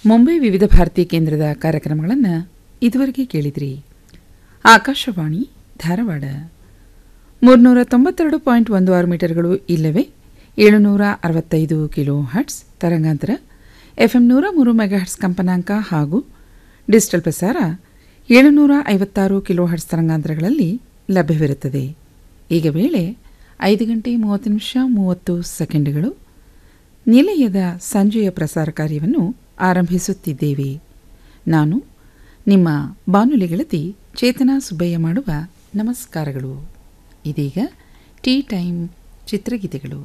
ಮುಂಬೈ ವಿವಿಧ ಭಾರತಿ ಕೇಂದ್ರದ ಕಾರ್ಯಕ್ರಮಗಳನ್ನು ಇದುವರೆಗೆ ಕೇಳಿದ್ರಿ ಆಕಾಶವಾಣಿ ಧಾರವಾಡ ಮೂರ್ನೂರ ತೊಂಬತ್ತೆರಡು ಪಾಯಿಂಟ್ ಒಂದು ಆರು ಮೀಟರ್ಗಳು ಇಲ್ಲವೇ ಏಳುನೂರ ಅರವತ್ತೈದು ಕಿಲೋ ಹರ್ಟ್ಸ್ ತರಂಗಾಂತರ ಎಫ್ಎಂ ನೂರ ಮೂರು ಮೆಗಾಹರ್ಟ್ಸ್ ಕಂಪನಾಂಕ ಹಾಗೂ ಡಿಜಿಟಲ್ ಪ್ರಸಾರ ಏಳುನೂರ ಐವತ್ತಾರು ಕಿಲೋ ಹರ್ಟ್ಸ್ ತರಂಗಾಂತರಗಳಲ್ಲಿ ಲಭ್ಯವಿರುತ್ತದೆ ಈಗ ವೇಳೆ ಐದು ಗಂಟೆ ಮೂವತ್ತು ನಿಮಿಷ ಮೂವತ್ತು ಸೆಕೆಂಡ್ಗಳು ನಿಲಯದ ಸಂಜೆಯ ಪ್ರಸಾರ ಕಾರ್ಯವನ್ನು ಆರಂಭಿಸುತ್ತಿದ್ದೇವೆ ನಾನು ನಿಮ್ಮ ಬಾನುಲಿ ಗೆಳತಿ ಚೇತನಾ ಸುಬ್ಬಯ್ಯ ಮಾಡುವ ನಮಸ್ಕಾರಗಳು ಇದೀಗ ಟೀ ಟೈಮ್ ಚಿತ್ರಗೀತೆಗಳು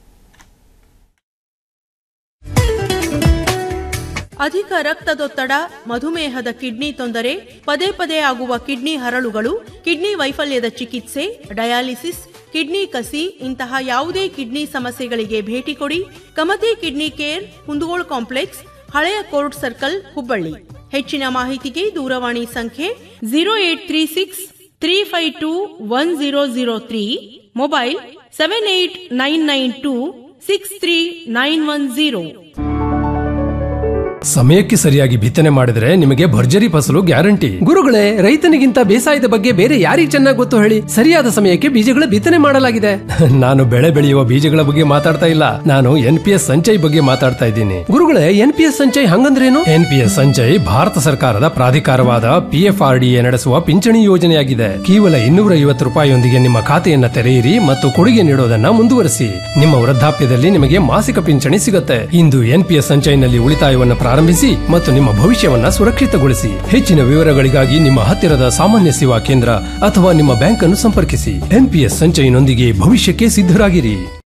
ಅಧಿಕ ರಕ್ತದೊತ್ತಡ ಮಧುಮೇಹದ ಕಿಡ್ನಿ ತೊಂದರೆ ಪದೇ ಪದೇ ಆಗುವ ಕಿಡ್ನಿ ಹರಳುಗಳು ಕಿಡ್ನಿ ವೈಫಲ್ಯದ ಚಿಕಿತ್ಸೆ ಡಯಾಲಿಸಿಸ್ ಕಿಡ್ನಿ ಕಸಿ ಇಂತಹ ಯಾವುದೇ ಕಿಡ್ನಿ ಸಮಸ್ಯೆಗಳಿಗೆ ಭೇಟಿ ಕೊಡಿ Kamathi kidney care Kundagol complex ಹಳೆಯ ಕೋರ್ಟ್ ಸರ್ಕಲ್ ಹುಬ್ಬಳ್ಳಿ ಹೆಚ್ಚಿನ ಮಾಹಿತಿಗೆ ದೂರವಾಣಿ ಸಂಖ್ಯೆ zero eight three six three five two one zero zero three mobile seven eight nine nine two six three nine one zero ಸಮಯಕ್ಕೆ ಸರಿಯಾಗಿ ಬಿತ್ತನೆ ಮಾಡಿದ್ರೆ ನಿಮಗೆ ಭರ್ಜರಿ ಫಸಲು ಗ್ಯಾರಂಟಿ ಗುರುಗಳೇ ರೈತನಿಗಿಂತ ಬೇಸಾಯದ ಬಗ್ಗೆ ಬೇರೆ ಯಾರಿಗೆ ಚೆನ್ನಾಗಿ ಗೊತ್ತು ಹೇಳಿ ಸರಿಯಾದ ಸಮಯಕ್ಕೆ ಬೀಜಗಳ ಬಿತ್ತನೆ ಮಾಡಲಾಗಿದೆ ನಾನು ಬೆಳೆ ಬೆಳೆಯುವ ಬೀಜಗಳ ಬಗ್ಗೆ ಮಾತಾಡ್ತಾ ಇಲ್ಲ ನಾನು ಎನ್ ಪಿ ಎಸ್ ಸಂಚಯ್ ಬಗ್ಗೆ ಮಾತಾಡ್ತಾ ಇದ್ದೀನಿ ಗುರುಗಳೇ ಎನ್ ಪಿ ಎಸ್ ಸಂಚಯ್ ಹಂಗಂದ್ರೇನು N P S Sanchay Bharat ಸರ್ಕಾರದ ಪ್ರಾಧಿಕಾರವಾದ P F R D A ನಡೆಸುವ ಪಿಂಚಣಿ ಯೋಜನೆಯಾಗಿದೆ ಕೇವಲ ಇನ್ನೂರ ಐವತ್ತು ರೂಪಾಯಿಯೊಂದಿಗೆ ನಿಮ್ಮ ಖಾತೆಯನ್ನ ತೆರೆಯಿರಿ ಮತ್ತು ಕೊಡುಗೆ ನೀಡೋದನ್ನ ಮುಂದುವರಿಸಿ ನಿಮ್ಮ ವೃದ್ಧಾಪ್ಯದಲ್ಲಿ ನಿಮಗೆ ಮಾಸಿಕ ಪಿಂಚಣಿ ಸಿಗುತ್ತೆ ಇಂದು ಎನ್ ಪಿ ಎಸ್ ಸಂಚಯ್ನಲ್ಲಿ ಉಳಿತಾಯವನ್ನು ಪ್ರಾರಂಭಿಸಿ ಮತ್ತು ನಿಮ್ಮ ಭವಿಷ್ಯವನ್ನ ಸುರಕ್ಷಿತಗೊಳಿಸಿ ಹೆಚ್ಚಿನ ವಿವರಗಳಿಗಾಗಿ ನಿಮ್ಮ ಹತ್ತಿರದ ಸಾಮಾನ್ಯ ಸೇವಾ ಕೇಂದ್ರ ಅಥವಾ ನಿಮ್ಮ ಬ್ಯಾಂಕ್ ಅನ್ನು ಸಂಪರ್ಕಿಸಿ ಎನ್ಪಿಎಸ್ ಸಂಚಯನೊಂದಿಗೆ ಭವಿಷ್ಯಕ್ಕೆ ಸಿದ್ಧರಾಗಿರಿ